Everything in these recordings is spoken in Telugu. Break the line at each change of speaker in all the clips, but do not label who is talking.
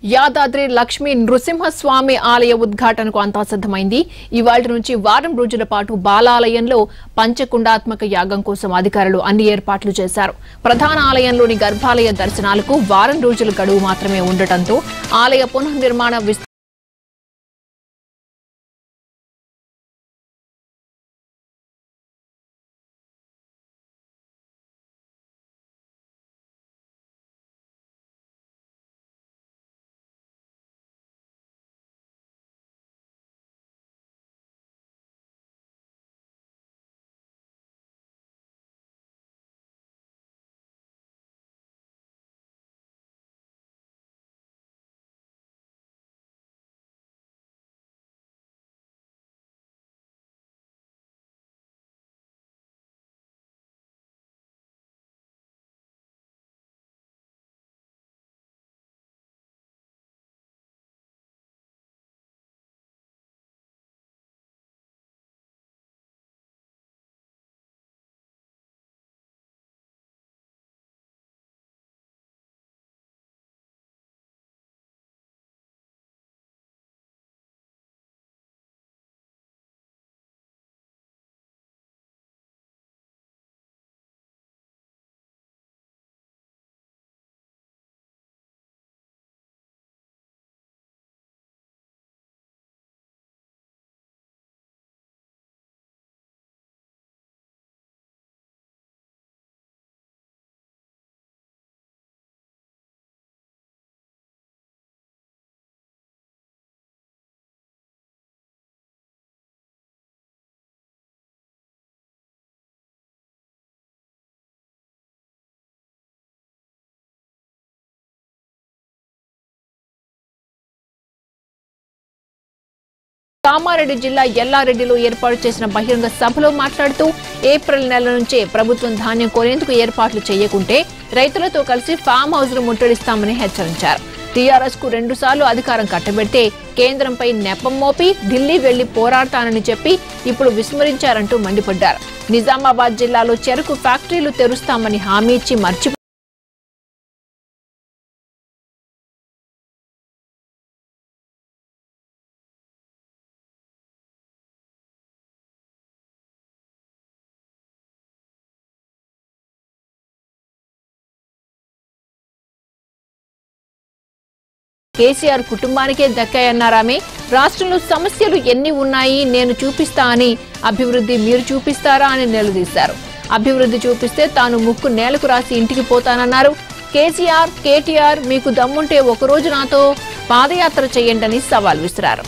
యాదాద్రి లక్ష్మీ నృసింహస్వామి ఆలయ ఉద్ఘాటనకు అంతా సిద్ధమైంది ఇవాళ నుంచి వారం రోజుల పాటు బాలాలయంలో పంచకుండాత్మక యాగం కోసం అధికారులు అన్ని ఏర్పాట్లు చేశారు ప్రధాన ఆలయంలోని గర్భాలయ దర్శనాలకు వారం రోజుల గడువు మాత్రమే ఉండటంతో ఆలయ పునర్నిర్మాణ విస్తరణ కామారెడ్డి జిల్లా ఎల్లారెడ్డిలో ఏర్పాటు చేసిన బహిరంగ సభలో మాట్లాడుతూ ఏప్రిల్ నెల నుంచే ప్రభుత్వం ధాన్యం కొనేందుకు ఏర్పాట్లు చేయకుంటే రైతులతో కలిసి ఫామ్ హౌస్ ను ముట్టడిస్తామని హెచ్చరించారు టీఆర్ఎస్ కు రెండు సార్లు అధికారం కట్టబెడితే కేంద్రంపై నెపం మోపి ఢిల్లీ వెళ్లి పోరాడతానని చెప్పి ఇప్పుడు విస్మరించారంటూ మండిపడ్డారు నిజామాబాద్ జిల్లాలో చెరకు ఫ్యాక్టరీలు తెరుస్తామని హామీ ఇచ్చి మర్చి కేసీఆర్ కుటుంబానికే దక్కాయన్నారామే రాష్ట్రంలో సమస్యలు ఎన్ని ఉన్నాయి నేను చూపిస్తా అని అభివృద్ధి మీరు చూపిస్తారా అని నిలదీశారు అభివృద్ధి చూపిస్తే తాను ముక్కు నేలకు రాసి ఇంటికి పోతానన్నారు కేసీఆర్ కేటీఆర్ మీకు దమ్ముంటే ఒకరోజు నాతో పాదయాత్ర చేయండి సవాల్ విసిరారు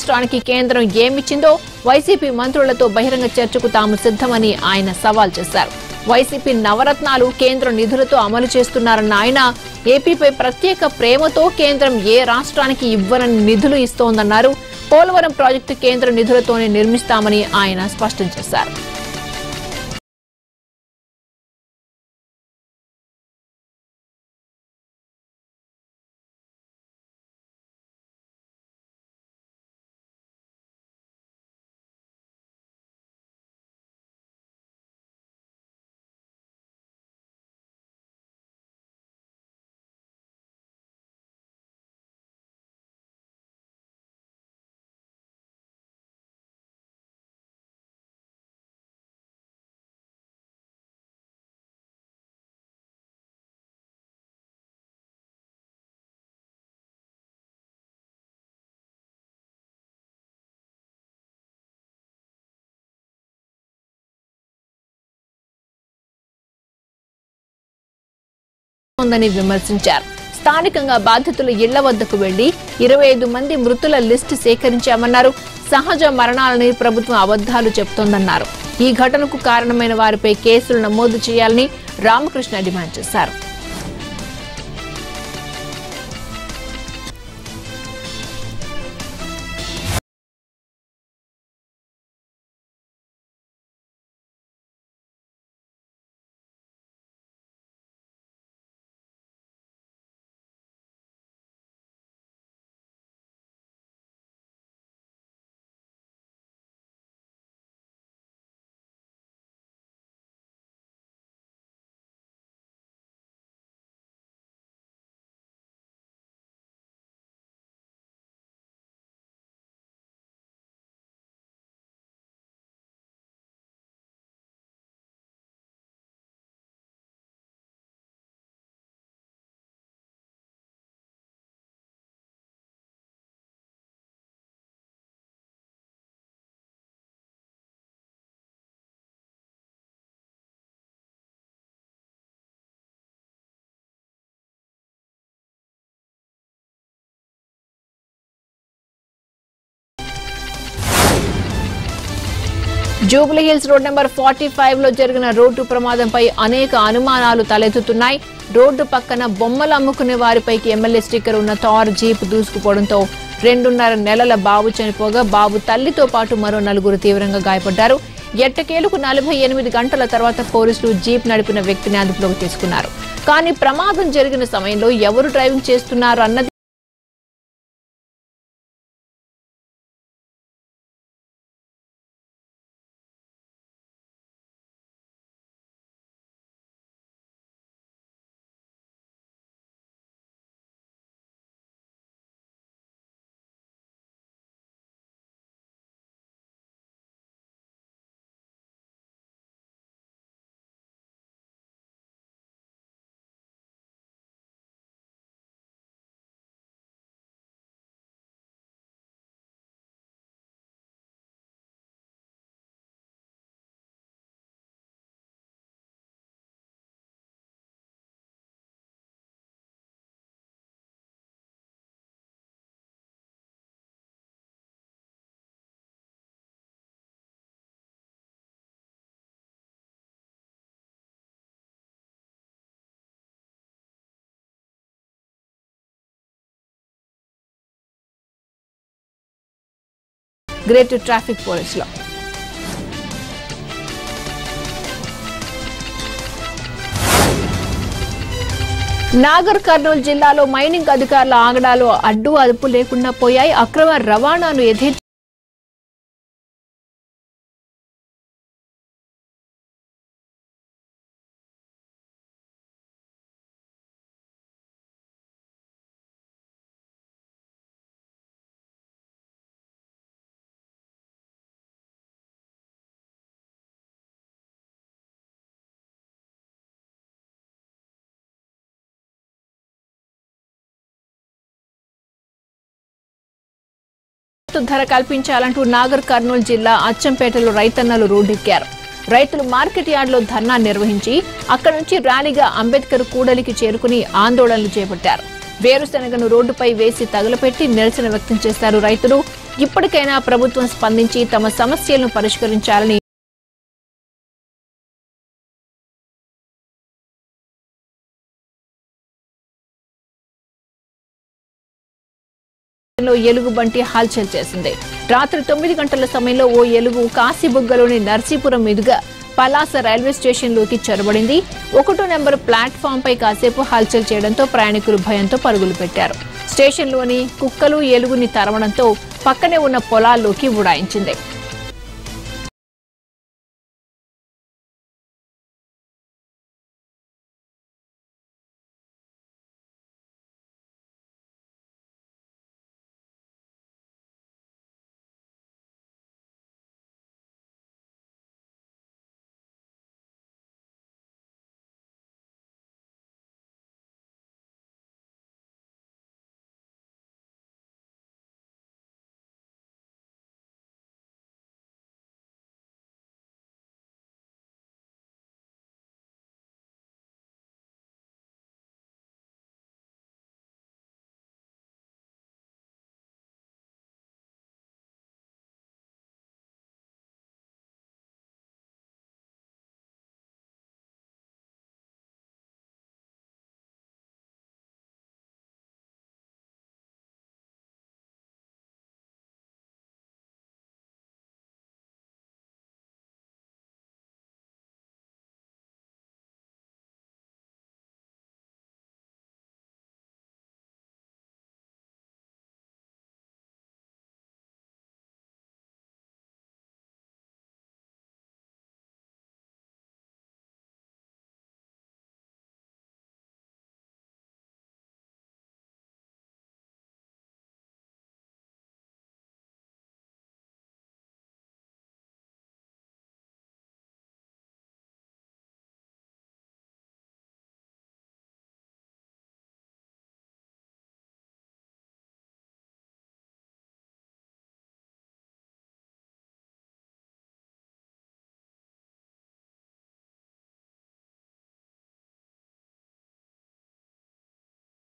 రాష్ట్రానికి కేంద్రం ఏమిచ్చిందో వైసీపీ మంత్రులతో బహిరంగ చర్చకు తాము సిద్ధమని ఆయన సవాల్ చేశారు వైసీపీ నవరత్నాలు కేంద్ర నిధులతో అమలు చేస్తున్నారన్న ఆయన ఏపీపై ప్రత్యేక ప్రేమతో కేంద్రం ఏ రాష్ట్రానికి ఇవ్వనని నిధులు ఇస్తోందన్నారు పోలవరం ప్రాజెక్టు కేంద్ర నిధులతోనే నిర్మిస్తామని ఆయన స్పష్టం చేశారు ఉందని విమర్శించారు స్థానికంగా బాధితుల ఇళ్ల వద్దకు వెళ్లి ఇరవై ఐదు మంది మృతుల లిస్టు సేకరించామన్నారు సహజ మరణాలని ప్రభుత్వం అబద్ధాలు చెబుతోందన్నారు ఈ ఘటనకు కారణమైన వారిపై కేసులు నమోదు చేయాలని రామకృష్ణ డిమాండ్ చేశారు Jubilee Hills road number forty five లో జరిగిన రోడ్డు ప్రమాదంపై అనేక అనుమానాలు తలెత్తుతున్నాయి రోడ్డు పక్కన బొమ్మలు అమ్ముకునే వారిపైకి ఎమ్మెల్యే స్టిక్కర్ ఉన్న థార్ జీప్ దూసుకుపోవడంతో రెండున్నర నెలల బాబు చనిపోగా బాబు తల్లితో పాటు మరో నలుగురు తీవ్రంగా గాయపడ్డారు ఎట్టకేలకు నలభై ఎనిమిది గంటల తర్వాత పోలీసులు జీప్ నడిపిన వ్యక్తిని అదుపులోకి తీసుకున్నారు కానీ ప్రమాదం జరిగిన సమయంలో ఎవరు డ్రైవింగ్ చేస్తున్నారు అన్నది గ్రేట్ ట్రాఫిక్ పోలీసులో నాగర్ కర్నూలు జిల్లాలో మైనింగ్ అధికారుల ఆగడాలు అడ్డు అదుపు లేకుండా పోయాయి అక్రమ రవాణాను యథేచ్ఛ మద్దతు ధర కల్పించాలంటూ నాగర్ కర్నూలు జిల్లా అచ్చంపేటలో రైతన్నలు రోడ్డెక్కారు రైతులు మార్కెట్ యార్డ్లో ధర్నా నిర్వహించి అక్కడి నుంచి ర్యాలీగా అంబేద్కర్ కూడలికి చేరుకుని ఆందోళనలు చేపట్టారు వేరుశెనగను రోడ్డుపై వేసి తగులపెట్టి నిరసన వ్యక్తం చేశారు రైతులు ఇప్పటికైనా ప్రభుత్వం స్పందించి తమ సమస్యలను పరిష్కరించాలని లో ఎలుగు బంటి హల్చల్ చేసింది రాత్రి తొమ్మిది గంటల సమయంలో ఓ ఎలుగు కాశీబుగ్గలోని నర్సీపురం మీదుగా పలాస రైల్వే స్టేషన్లోకి చొరబడింది ఒకటో నెంబర్ ప్లాట్ఫామ్ పై కాసేపు హల్చల్ చేయడంతో ప్రయాణికులు భయంతో పరుగులు పెట్టారు స్టేషన్లోని కుక్కలు ఎలుగుని తరవడంతో పక్కనే ఉన్న పొలాల్లోకి ఉడాయించింది